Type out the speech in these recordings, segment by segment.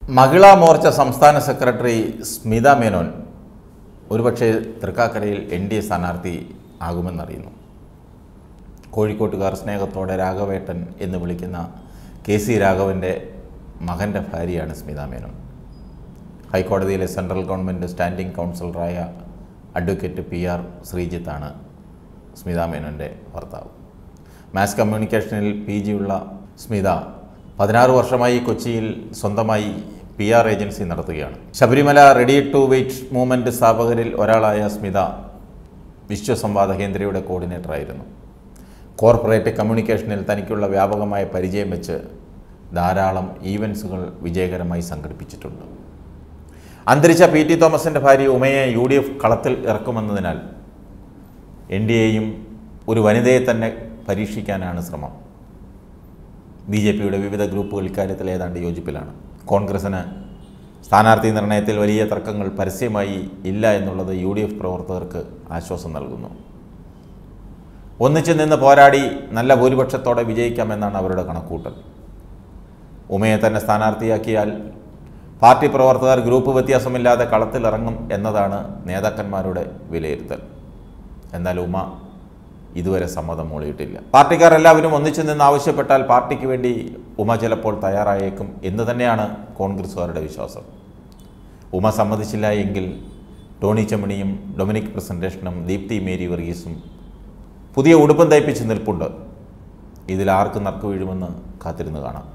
മഹിളാ മോർച്ച സംസ്ഥാന സെക്രട്ടറി സ്മിത മേനോൻ ഒരുപക്ഷെ തൃക്കാക്കരയിൽ എൻ ഡി എ സ്ഥാനാർത്ഥി ആകുമെന്നറിയുന്നു കോഴിക്കോട്ടുകാർ സ്നേഹത്തോടെ രാഘവേട്ടൻ എന്ന് വിളിക്കുന്ന കെ സി രാഘവൻ്റെ മകൻ്റെ ഭാര്യയാണ് സ്മിത മേനോൻ ഹൈക്കോടതിയിലെ സെൻട്രൽ ഗവൺമെൻറ് സ്റ്റാൻഡിംഗ് കൗൺസിലറായ അഡ്വക്കേറ്റ് പി ആർ ശ്രീജിത്താണ് സ്മിത മേനോൻ്റെ ഭർത്താവ് മാസ് കമ്മ്യൂണിക്കേഷനിൽ പി ജിയുള്ള സ്മിത പതിനാറ് വർഷമായി കൊച്ചിയിൽ സ്വന്തമായി പി ആർ ഏജൻസി നടത്തുകയാണ് Sabarimala ready to wait movement സ്ഥാപകരിൽ ഒരാളായ സ്മിത വിശ്വസംവാദ കേന്ദ്രയുടെ കോർഡിനേറ്ററായിരുന്നു കോർപ്പറേറ്റ് കമ്മ്യൂണിക്കേഷനിൽ തനിക്കുള്ള വ്യാപകമായ പരിചയം വെച്ച് ധാരാളം ഈവൻസുകൾ വിജയകരമായി സംഘടിപ്പിച്ചിട്ടുണ്ട് അന്തരിച്ച പി ടി തോമസിൻ്റെ ഭാര്യ ഉമയെ യു ഡി എഫ് കളത്തിൽ ഇറക്കുമെന്നതിനാൽ എൻ ഡി എയും ഒരു വനിതയെ തന്നെ പരീക്ഷിക്കാനാണ് ശ്രമം ബി ജെ പിയുടെ വിവിധ ഗ്രൂപ്പുകൾ ഇക്കാര്യത്തിൽ ഏതാണ്ട് യോജിപ്പിലാണ് കോൺഗ്രസിന് സ്ഥാനാർത്ഥി നിർണയത്തിൽ വലിയ തർക്കങ്ങൾ പരസ്യമായി ഇല്ല എന്നുള്ളത് യു ഡി എഫ് പ്രവർത്തകർക്ക് ആശ്വാസം നൽകുന്നു ഒന്നിച്ചു നിന്ന് പോരാടി നല്ല ഭൂരിപക്ഷത്തോടെ വിജയിക്കാമെന്നാണ് അവരുടെ കണക്കൂട്ടൽ ഉമയെ തന്നെ സ്ഥാനാർത്ഥിയാക്കിയാൽ പാർട്ടി പ്രവർത്തകർ ഗ്രൂപ്പ് വ്യത്യാസമില്ലാതെ കളത്തിലിറങ്ങും എന്നതാണ് നേതാക്കന്മാരുടെ വിലയിരുത്തൽ എന്നാൽ ഉമ ഇതുവരെ സമ്മതം മൂളിയിട്ടില്ല പാർട്ടിക്കാർ എല്ലാവരും ഒന്നിച്ചു നിന്ന് ആവശ്യപ്പെട്ടാൽ പാർട്ടിക്ക് വേണ്ടി ഉമ ചിലപ്പോൾ തയ്യാറായേക്കും എന്ന് തന്നെയാണ് കോൺഗ്രസ്സുകാരുടെ വിശ്വാസം ഉമ സമ്മതിച്ചില്ല എങ്കിൽ ടോണി ചെമ്മണിയും ഡൊമിനിക് പ്രസന്റേഷനും ദീപ്തി മേരി വർഗീസും പുതിയ ഉടുപ്പും തയ്പ്പിച്ച് നിൽപ്പുണ്ട് ഇതിൽ ആർക്ക് നറുക്ക് വീഴുമെന്ന് കാത്തിരുന്ന് കാണാം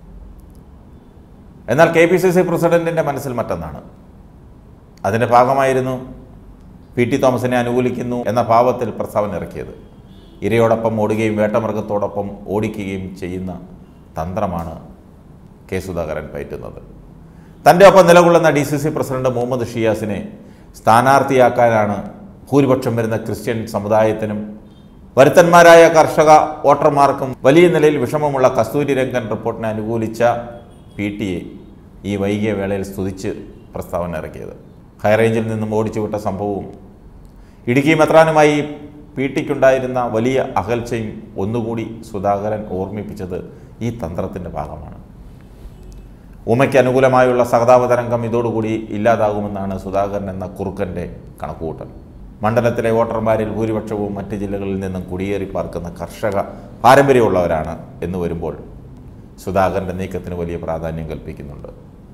എന്നാൽ കെ പി സി സി പ്രസിഡന്റിൻ്റെ മനസ്സിൽ മറ്റൊന്നാണ് അതിൻ്റെ ഭാഗമായിരുന്നു പി ടി തോമസിനെ അനുകൂലിക്കുന്നു എന്ന ഭാവത്തിൽ പ്രസ്താവന ഇറക്കിയത് ഇരയോടൊപ്പം ഓടുകയും വേട്ടമൃഗത്തോടൊപ്പം ഓടിക്കുകയും ചെയ്യുന്ന തന്ത്രമാണ് കെ സുധാകരൻ പയറ്റുന്നത് തൻ്റെ ഒപ്പം നിലകൊള്ളുന്ന D C C president Muhammad ഷിയാസിനെ സ്ഥാനാർത്ഥിയാക്കാനാണ് ഭൂരിപക്ഷം വരുന്ന ക്രിസ്ത്യൻ സമുദായത്തിനും വരുത്തന്മാരായ കർഷക വോട്ടർമാർക്കും വലിയ നിലയിൽ വിഷമമുള്ള കസ്തൂരി രംഗൻ റിപ്പോർട്ടിനെ അനുകൂലിച്ച പി ടി എ ഈ വൈകിയ വേളയിൽ സ്തുതിച്ച് പ്രസ്താവന ഇറക്കിയത് ഹൈറേഞ്ചിൽ നിന്നും ഓടിച്ചു വിട്ട സംഭവവും ഇടുക്കി മെത്രാനുമായി പി ടിക്കുണ്ടായിരുന്ന വലിയ അകൽച്ചയും ഒന്നുകൂടി സുധാകരൻ ഓർമ്മിപ്പിച്ചത് ഈ തന്ത്രത്തിൻ്റെ ഭാഗമാണ് ഉമയ്ക്ക് അനുകൂലമായുള്ള സഹതാപ തരംഗം ഇതോടുകൂടി ഇല്ലാതാകുമെന്നാണ് സുധാകരൻ എന്ന കുറുക്കൻ്റെ കണക്കുകൂട്ടൽ മണ്ഡലത്തിലെ വോട്ടർമാരിൽ ഭൂരിപക്ഷവും മറ്റ് ജില്ലകളിൽ നിന്നും കുടിയേറി പാർക്കുന്ന കർഷക പാരമ്പര്യമുള്ളവരാണ് എന്ന് വരുമ്പോൾ സുധാകരൻ്റെ നീക്കത്തിന് വലിയ പ്രാധാന്യം കൽപ്പിക്കുന്നുണ്ട്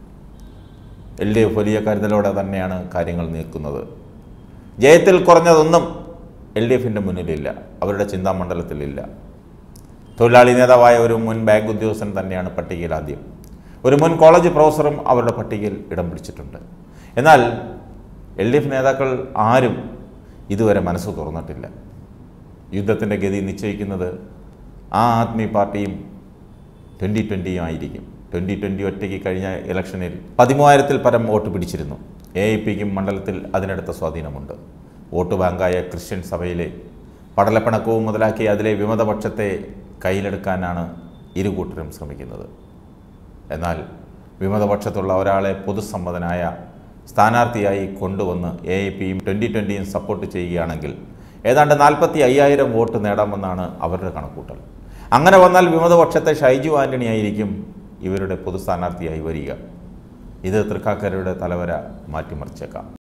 എൽ ഡി എഫ് വലിയ കരുതലോടെ തന്നെയാണ് കാര്യങ്ങൾ നീക്കുന്നത് ജയത്തിൽ കുറഞ്ഞതൊന്നും എൽ ഡി എഫിൻ്റെ മുന്നിലില്ല അവരുടെ ചിന്താമണ്ഡലത്തിലില്ല തൊഴിലാളി നേതാവായ ഒരു മുൻ ബാങ്ക് ഉദ്യോഗസ്ഥൻ തന്നെയാണ് പട്ടികയിൽ ആദ്യം ഒരു മുൻ കോളേജ് പ്രൊഫസറും അവരുടെ പട്ടികയിൽ ഇടം പിടിച്ചിട്ടുണ്ട് എന്നാൽ എൽ ഡി എഫ് നേതാക്കൾ ആരും ഇതുവരെ മനസ്സ് തുറന്നിട്ടില്ല യുദ്ധത്തിൻ്റെ ഗതി നിശ്ചയിക്കുന്നത് ആ ആദ്മി പാർട്ടിയും ട്വൻ്റി ട്വൻ്റിയും ആയിരിക്കും ട്വൻ്റി ട്വൻ്റി ഒറ്റയ്ക്ക് കഴിഞ്ഞ ഇലക്ഷനിൽ പതിമൂവായിരത്തിൽ പരം വോട്ട് പിടിച്ചിരുന്നു എ ഐ പിക്കും മണ്ഡലത്തിൽ അതിനടുത്ത സ്വാധീനമുണ്ട് വോട്ട് ബാങ്കായ ക്രിസ്ത്യൻ സഭയിലെ പടലപ്പിണക്കവും മുതലാക്കി അതിലെ വിമതപക്ഷത്തെ കയ്യിലെടുക്കാനാണ് ഇരുകൂട്ടരും ശ്രമിക്കുന്നത് എന്നാൽ വിമതപക്ഷത്തുള്ള ഒരാളെ പൊതുസമ്മതനായ സ്ഥാനാർത്ഥിയായി കൊണ്ടുവന്ന് എ ഐ പിയും ട്വൻ്റി ട്വൻ്റിയും സപ്പോർട്ട് ചെയ്യുകയാണെങ്കിൽ ഏതാണ്ട് നാൽപ്പത്തി അയ്യായിരം വോട്ട് നേടാമെന്നാണ് അവരുടെ കണക്കൂട്ടൽ അങ്ങനെ വന്നാൽ വിമതപക്ഷത്തെ ഷൈജു ആൻ്റണി ആയിരിക്കും ഇവരുടെ പൊതു സ്ഥാനാർത്ഥിയായി വരിക ഇത് തൃക്കാക്കരയുടെ തലവര മാറ്റിമറിച്ചേക്കാം